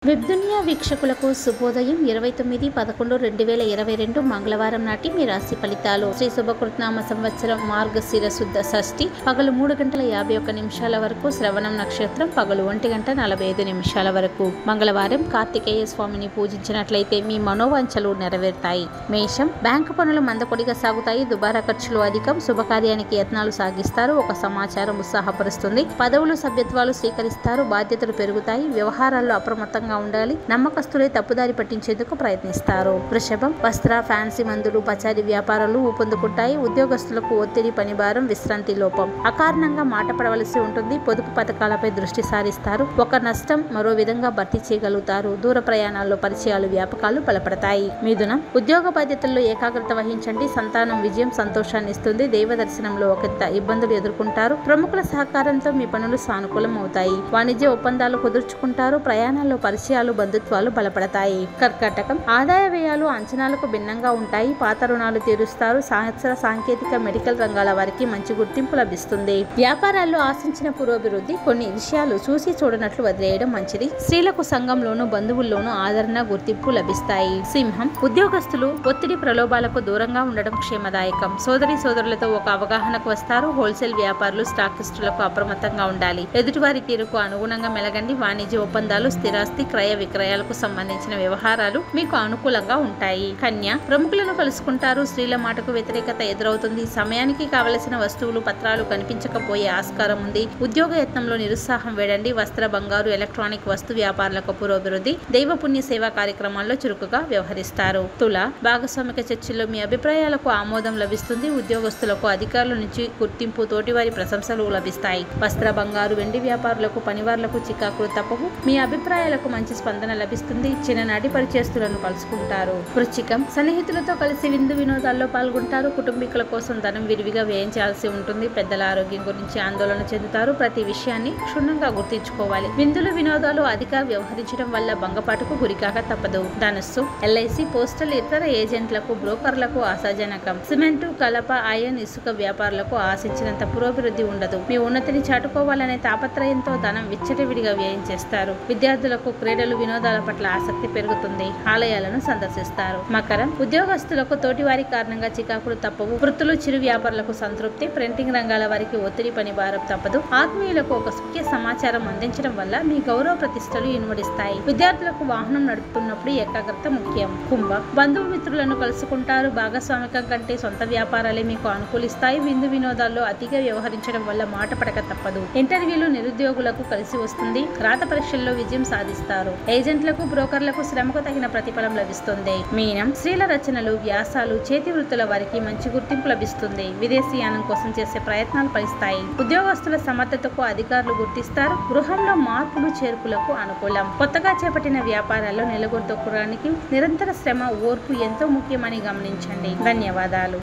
web దునియా వీక్షకులకు శుభోదయం ఇరవై తొమ్మిది పదకొండు రెండు వేల ఇరవై రెండు మంగళవారం నాటి మీ రాశి ఫలితాలు శ్రీ శుభకృత్నామ సంవత్సరం మార్గశిర శుద్ధ షష్ఠి పగలు మూడు గంటల యాభై ఒక్క నిమిషాల వరకు శ్రవణం నక్షత్రం పగలు ఒంటి గంట నలభై ఐదు నిమిషాల వరకు మంగళవారం కార్తికేయ స్వామిని పూజించినట్లయితే మీ మనోవాంఛలు నెరవేరుతాయి మేషం బ్యాంకు పనులు మందకొడిగా సాగుతాయి దుబారా ఖర్చులు అధికం శుభకార్యానికి యత్నాలు సాగిస్తారు ఒక సమాచారం ఉత్సాహపరుస్తుంది పదవులు సభ్యత్వాలు స్వీకరిస్తారు బాధ్యతలు పెరుగుతాయి వ్యవహారాల్లో అప్రమత్తంగా ఉండాలి నమ్మకస్తులే తప్పుదారి పట్టించేందుకు ప్రయత్నిస్తారు వృషభం వస్త్ర ఫ్యాన్సీ మందులు పచారీ వ్యాపారాలు ఊపందుకుంటాయి ఉద్యోగస్తులకు ఒత్తిడి పనిభారం విశ్రాంతి లోపం అకారణంగా మాట పడవలసి ఉంటుంది పొదుపు పథకాలపై దృష్టి సారిస్తారు ఒక నష్టం మరో విధంగా భర్తీ చేయగలుగుతారు దూర ప్రయాణాల్లో పరిచయాలు వ్యాపకాలు బలపడతాయి మిథునం ఉద్యోగ బాధ్యతల్లో ఏకాగ్రత వహించండి సంతానం విజయం సంతోషాన్ని ఇస్తుంది దైవ దర్శనంలో ఒకంత ఇబ్బందులు ఎదుర్కొంటారు ప్రముఖుల సహకారంతో మీ పనులు సానుకూలం అవుతాయి వాణిజ్య ఒప్పందాలు కుదుర్చుకుంటారు ప్రయాణాల్లో పరిచయాలు బంధుత్వాలు బలపడతాయి కర్కాటకం ఆదాయ వ్యయాలు అంచనాలకు భిన్నంగా ఉంటాయి పాత రుణాలు తీరుస్తారు శాస్త్ర సాంకేతిక మెడికల్ రంగాల వారికి మంచి గుర్తింపు లభిస్తుంది వ్యాపారాల్లో ఆశించిన పురోభివృద్ధి కొన్ని విషయాలు చూసి చూడనట్లు వదిలేయడం మంచిది స్త్రీలకు సంఘంలోనూ బంధువుల్లోనూ ఆదరణ గుర్తింపు లభిస్తాయి సింహం ఉద్యోగస్తులు ఒత్తిడి ప్రలోభాలకు దూరంగా ఉండడం క్షేమదాయకం సోదరి సోదరులతో ఒక అవగాహనకు వస్తారు హోల్సేల్ వ్యాపారులు స్టాకిస్టులకు అప్రమత్తంగా ఉండాలి ఎదుటివారి తీరుకు అనుగుణంగా మెలగండి వాణిజ్య ఒప్పందాలు స్థిరాస్తి క్రయ విక్రయాలకు సంబంధించిన వ్యవహారాలు మీకు అనుకూలంగా ఉంటాయి కన్య ప్రముఖులను కలుసుకుంటారు స్త్రీల మాటకు వ్యతిరేకత ఎదురవుతుంది సమయానికి కావలసిన వస్తువులు పత్రాలు కనిపించకపోయే ఆస్కారం ఉంది ఉద్యోగ యత్నంలో నిరుత్సాహం వేడండి వస్త్ర బంగారు ఎలక్ట్రానిక్ వస్తు వ్యాపారులకు పురోభివృద్ధి దైవ పుణ్య సేవా కార్యక్రమాల్లో చురుకుగా వ్యవహరిస్తారు తుల భాగస్వామిక చర్చల్లో మీ అభిప్రాయాలకు ఆమోదం లభిస్తుంది ఉద్యోగస్తులకు అధికారుల నుంచి గుర్తింపు తోటివారి ప్రశంసలు లభిస్తాయి వస్త్ర బంగారు వెండి వ్యాపారులకు పనివారులకు చికాకులు తప్పవు మీ అభిప్రాయాలకు మంచి స్పందన లభిస్తుంది చిన్ననాటి పరిచయస్తులను కలుసుకుంటారు వృచ్చికం సన్నిహితులతో కలిసి విందు వినోదాల్లో పాల్గొంటారు కుటుంబీకుల కోసం ధనం విరివిగా వ్యయం చేయాల్సి ఉంటుంది పెద్దల ఆరోగ్యం గురించి ఆందోళన చెందుతారు ప్రతి విషయాన్ని క్షుణ్ణంగా గుర్తించుకోవాలి విందులు వినోదాలు అధిక వ్యవహరించడం వల్ల భంగపాటుకు గురికాక తప్పదు ధనస్సు ఎల్ఐసి పోస్టల్ ఇతర ఏజెంట్లకు బ్రోకర్లకు ఆశాజనకం సిమెంటు కలప ఐరన్ ఇసుక వ్యాపారులకు ఆశించినంత పురోభివృద్ధి ఉండదు మీ ఉన్నతిని చాటుకోవాలనే తాపత్రయంతో ధనం విచ్చటివిడిగా వ్యయం చేస్తారు విద్యార్థులకు క్రీడలు వినోదాల పట్ల ఆసక్తి పెరుగుతుంది ఆలయాలను సందర్శిస్తారు మకరం ఉద్యోగస్తులకు తోటివారి కారణంగా చికాకులు తప్పవు వృత్తులు చిరు వ్యాపారులకు సంతృప్తి ప్రింటింగ్ రంగాల వారికి ఒత్తిడి పని భారం తప్పదు ఆత్మీయులకు ఒక ముఖ్య సమాచారం అందించడం వల్ల మీ గౌరవ ప్రతిష్టలు ఇనుమడిస్తాయి విద్యార్థులకు వాహనం నడుపుతున్నప్పుడు ఏకాగ్రత ముఖ్యం కుంభ బంధుమిత్రులను కలుసుకుంటారు భాగస్వామికం కంటే సొంత వ్యాపారాలే మీకు అనుకూలిస్తాయి విందు వినోదాల్లో అతిగా వ్యవహరించడం వల్ల మాట పడక తప్పదు ఇంటర్వ్యూలు నిరుద్యోగులకు కలిసి వస్తుంది రాత పరీక్షల్లో విజయం సాధిస్తారు ఏజెంట్లకు బ్రోకర్లకు శ్రమకు తగిన ప్రతిఫలం లభిస్తుంది మీనం స్త్రీల రచనలు వ్యాసాలు చేతి వృత్తుల వారికి మంచి గుర్తింపు లభిస్తుంది విదేశీయానం కోసం చేసే ప్రయత్నాలు ఫలిస్తాయి ఉద్యోగస్తుల సమర్థతకు అధికారులు గుర్తిస్తారు గృహంలో మార్పులు చేర్పులకు అనుకూలం కొత్తగా చేపట్టిన వ్యాపారాల్లో నిలగొట్టుకోవడానికి నిరంతర శ్రమ ఓర్పు ఎంతో ముఖ్యమని గమనించండి ధన్యవాదాలు